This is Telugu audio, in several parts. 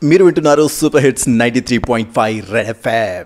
మీరు వింటున్నారు super hits ninety three point five Red FM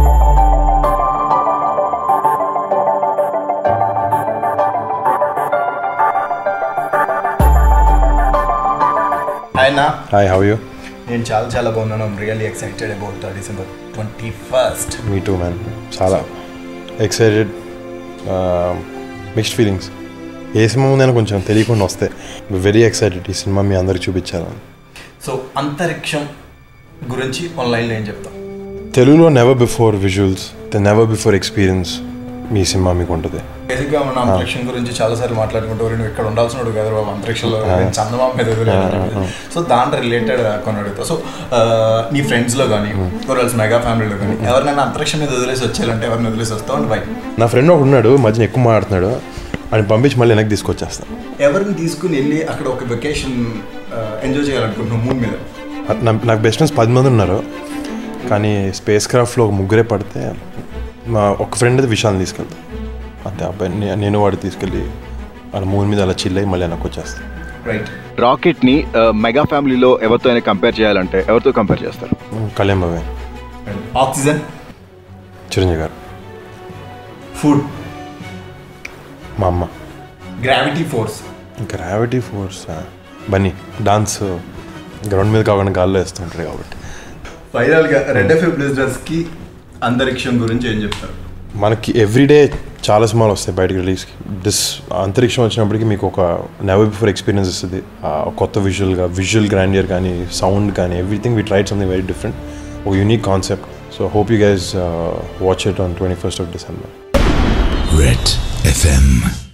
ఆయన హాయ్ హౌ యూ నేను చాలా చాలా బాగున్నాను really excited about December twenty first me too man చాలా ఎక్సైటెడ్ మిక్స్డ్ ఫీలింగ్స్ ఏ సినిమా ఉందని కొంచెం తెలియకుండా వస్తే వెరీ ఎక్సైటెడ్ ఈ సినిమా మీ అందరికి చూపించాలని సో అంతరిక్షం గురించి ఆన్లైన్లో ఏం చెప్తాం తెలుగులో never before visuals the never before experience మీ సినిమా మీకు ఉంటుంది బేసిక్గా మనం అంతరిక్షం గురించి చాలా సార్లు మాట్లాడుకుంటూ "ఒరేయ్, నువ్వు ఇక్కడ ఉండాల్సిన వాడు కదా బాబు అంతరిక్షంలో నేను చందమామ మీద వదిలేను." సో దాని రిలేటెడ్ కొన్ని అడుగుతా సో ఆ, నీ ఫ్రెండ్స్లో కానీ కొరల్స్ మెగా ఫ్యామిలీలో కానీ ఎవరినైనా అంతరిక్షం మీద వదిలేసి వచ్చేయాలంటే ఎవరిని వదిలేసి వస్తావు అండ్ బై నా ఫ్రెండ్ ఒకడు ఉన్నాడు మధ్యన ఎక్కువ మాట్లాడుతున్నాడు ఆయన పంపించి మళ్ళీ వెనక్కి తీసుకొచ్చేస్తాను ఎవరిని తీసుకుని వెళ్ళి అక్కడ ఒక వెకేషన్ ఎంజాయ్ చేయాలనుకుంటున్నావు మూన్ మీద నా- నాకు బెస్ట్ ఫ్రెండ్స్ పది మంది ఉన్నారు కానీ స్పేస్ క్రాఫ్ట్లో ఒక ముగ్గురే పడితే మా ఒక ఫ్రెండ్ అయితే విషయాన్ని తీసుకెళ్తాను అంతే అబ్బాయి నే- నేను వాడు తీసుకెళ్ళి వాళ్ళ మూన్ మీద అలా చిల్ అయ్యి మళ్ళీ వెనక్కి వచ్చేస్తాను రైట్ రాకెట్ ని మెగా ఫ్యామిలీలో ఎవరితో అయినా కంపేర్ చేయాలంటే ఎవరితో కంపేర్ చేస్తారు కళ్యాణ్ బాబాయ్ ఆక్సిజన్ చిరంజీవి గారు ఫుడ్ మా అమ్మ gravity force gravity force Bunny dance ground మీద కాకుండా గాల్లో వేస్తుంటారు కాబట్టి ఫైనల్గా రెడ్ ఎఫ్ఎం కి అంతరిక్షం గురించి ఏం చెప్తారు మనకి ఎవ్రీడే చాలా సినిమాలు వస్తాయి బయటకి రిలీజ్కి దిస్ అంతరిక్షం వచ్చినప్పటికి మీకు ఒక నెవర్ బిఫోర్ ఎక్స్పీరియన్స్ ఇస్తుంది ఆ కొత్త విజువల్గా విజువల్ గ్రాండియర్ కానీ సౌండ్ కానీ everything we tried something very different ఒక unique concept so hope you guys watch it on twenty first of December Red FM.